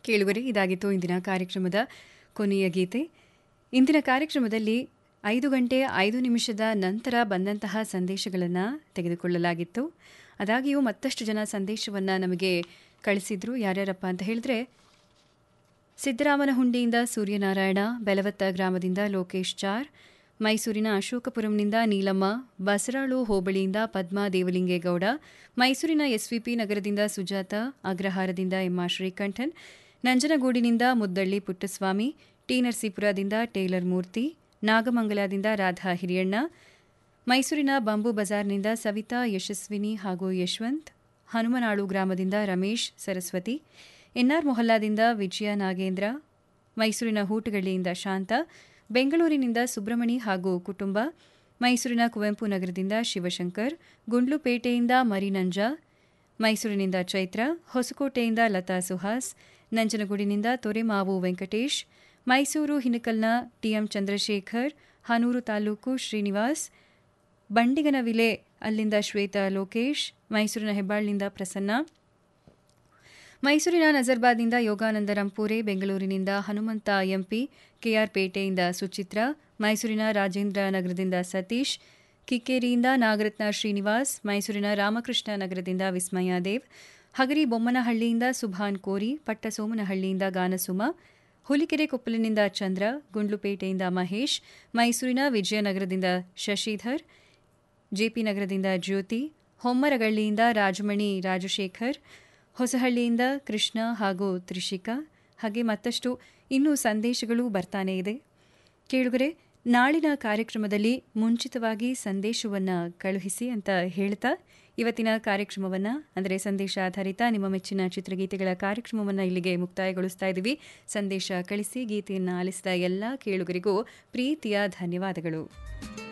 ಕೇಳುಗರೆ ಇದಾಗಿತ್ತು ಇಂದಿನ ಕಾರ್ಯಕ್ರಮದ ಕೊನೆಯ ಗೀತೆ ಇಂದಿನ ಕಾರ್ಯಕ್ರಮದಲ್ಲಿ ಐದು ಗಂಟೆ ಐದು ನಿಮಿಷದ ನಂತರ ಬಂದಂತಹ ಸಂದೇಶಗಳನ್ನು ತೆಗೆದುಕೊಳ್ಳಲಾಗಿತ್ತು ಅದಾಗಿಯೂ ಮತ್ತಷ್ಟು ಜನ ಸಂದೇಶವನ್ನು ನಮಗೆ ಕಳಿಸಿದ್ರು ಯಾರ್ಯಾರಪ್ಪ ಅಂತ ಹೇಳಿದ್ರೆ ಸಿದ್ದರಾಮನಹುಂಡಿಯಿಂದ ಸೂರ್ಯನಾರಾಯಣ ಬೆಲವತ್ತ ಗ್ರಾಮದಿಂದ ಲೋಕೇಶ್ ಚಾರ್ ಮೈಸೂರಿನ ಅಶೋಕಪುರಂನಿಂದ ನೀಲಮ್ಮ ಬಸರಾಳು ಹೋಬಳಿಯಿಂದ ಪದ್ಮಾ ದೇವಲಿಂಗೇಗೌಡ ಮೈಸೂರಿನ ಎಸ್ವಿಪಿ ನಗರದಿಂದ ಸುಜಾತ ಅಗ್ರಹಾರದಿಂದ ಎಮ್ಮ ಶ್ರೀಕಂಠನ್ ನಂಜನಗೂಡಿನಿಂದ ಮುದ್ದಳ್ಳಿ ಪುಟ್ಟಸ್ವಾಮಿ ಟಿ ನರಸೀಪುರದಿಂದ ಟೇಲರ್ ಮೂರ್ತಿ ನಾಗಮಂಗಲದಿಂದ ರಾಧಾ ಹಿರಿಯಣ್ಣ ಮೈಸೂರಿನ ಬಂಬು ಬಜಾರ್ನಿಂದ ಸವಿತಾ ಯಶಸ್ವಿನಿ ಹಾಗೂ ಯಶವಂತ್ ಹನುಮನಾಳು ಗ್ರಾಮದಿಂದ ರಮೇಶ್ ಸರಸ್ವತಿ ಎನ್ಆರ್ ಮೊಹಲ್ಲಾದಿಂದ ವಿಜಯ ನಾಗೇಂದ್ರ ಮೈಸೂರಿನ ಹೂಟಗಳ್ಳಿಯಿಂದ ಶಾಂತ ಬೆಂಗಳೂರಿನಿಂದ ಸುಬ್ರಮಣಿ ಹಾಗೂ ಕುಟುಂಬ ಮೈಸೂರಿನ ಕುವೆಂಪು ನಗರದಿಂದ ಶಿವಶಂಕರ್ ಗುಂಡ್ಲುಪೇಟೆಯಿಂದ ಮರಿನಂಜ ಮೈಸೂರಿನಿಂದ ಚೈತ್ರ ಹೊಸಕೋಟೆಯಿಂದ ಲತಾ ಸುಹಾಸ್ ನಂಜನಗೂಡಿನಿಂದ ತೊರೆಮಾವು ವೆಂಕಟೇಶ್ ಮೈಸೂರು ಹಿನಕಲ್ನ ಟಿಎಂ ಚಂದ್ರಶೇಖರ್ ಹನೂರು ತಾಲೂಕು ಶ್ರೀನಿವಾಸ್ ಬಂಡಿಗನವಿಲೆ ಅಲ್ಲಿಂದ ಶ್ವೇತಾ ಲೋಕೇಶ್ ಮೈಸೂರಿನ ಹೆಬ್ಬಾಳ್ನಿಂದ ಪ್ರಸನ್ನ ಮೈಸೂರಿನ ನಜರ್ಬಾದ್ನಿಂದ ಯೋಗಾನಂದ ರಂಪೂರೆ ಬೆಂಗಳೂರಿನಿಂದ ಹನುಮಂತ ಎಂಪಿ ಕೆಆರ್ ಪೇಟೆಯಿಂದ ಸುಚಿತ್ರ ಮೈಸೂರಿನ ರಾಜೇಂದ್ರ ನಗರದಿಂದ ಸತೀಶ್ ಕಿಕ್ಕೇರಿಯಿಂದ ನಾಗರತ್ನ ಶ್ರೀನಿವಾಸ್ ಮೈಸೂರಿನ ರಾಮಕೃಷ್ಣ ನಗರದಿಂದ ವಿಸ್ಮಯ ದೇವ್ ಹಗರಿ ಬೊಮ್ಮನಹಳ್ಳಿಯಿಂದ ಸುಭಾನ್ ಕೋರಿ ಪಟ್ಟಸೋಮನಹಳ್ಳಿಯಿಂದ ಗಾನಸುಮ ಹುಲಿಕೆರೆ ಕೊಪ್ಪಲಿನಿಂದ ಚಂದ್ರ ಗುಂಡ್ಲುಪೇಟೆಯಿಂದ ಮಹೇಶ್ ಮೈಸೂರಿನ ವಿಜಯನಗರದಿಂದ ಶಶಿಧರ್ ಜೆಪಿ ನಗರದಿಂದ ಜ್ಯೋತಿ ಹೊಮ್ಮರಗಳ್ಳಿಯಿಂದ ರಾಜಮಣಿ ರಾಜಶೇಖರ್ ಹೊಸಹಳ್ಳಿಯಿಂದ ಕೃಷ್ಣ ಹಾಗೂ ತ್ರಿಷಿಕಾ ಹಾಗೆ ಮತ್ತಷ್ಟು ಇನ್ನೂ ಸಂದೇಶಗಳು ಬರ್ತಾನೇ ಇದೆ ಕೇಳುಗರೆ ನಾಳಿನ ಕಾರ್ಯಕ್ರಮದಲ್ಲಿ ಮುಂಚಿತವಾಗಿ ಸಂದೇಶವನ್ನು ಕಳುಹಿಸಿ ಅಂತ ಹೇಳ್ತಾ ಇವತ್ತಿನ ಕಾರ್ಯಕ್ರಮವನ್ನು ಅಂದರೆ ಸಂದೇಶ ಆಧಾರಿತ ನಿಮ್ಮ ಮೆಚ್ಚಿನ ಚಿತ್ರಗೀತೆಗಳ ಕಾರ್ಯಕ್ರಮವನ್ನು ಇಲ್ಲಿಗೆ ಮುಕ್ತಾಯಗೊಳಿಸ್ತಾ ಇದ್ದೀವಿ ಸಂದೇಶ ಕಳಿಸಿ ಗೀತೆಯನ್ನು ಆಲಿಸಿದ ಎಲ್ಲ ಕೇಳುಗರಿಗೂ ಪ್ರೀತಿಯ ಧನ್ಯವಾದಗಳು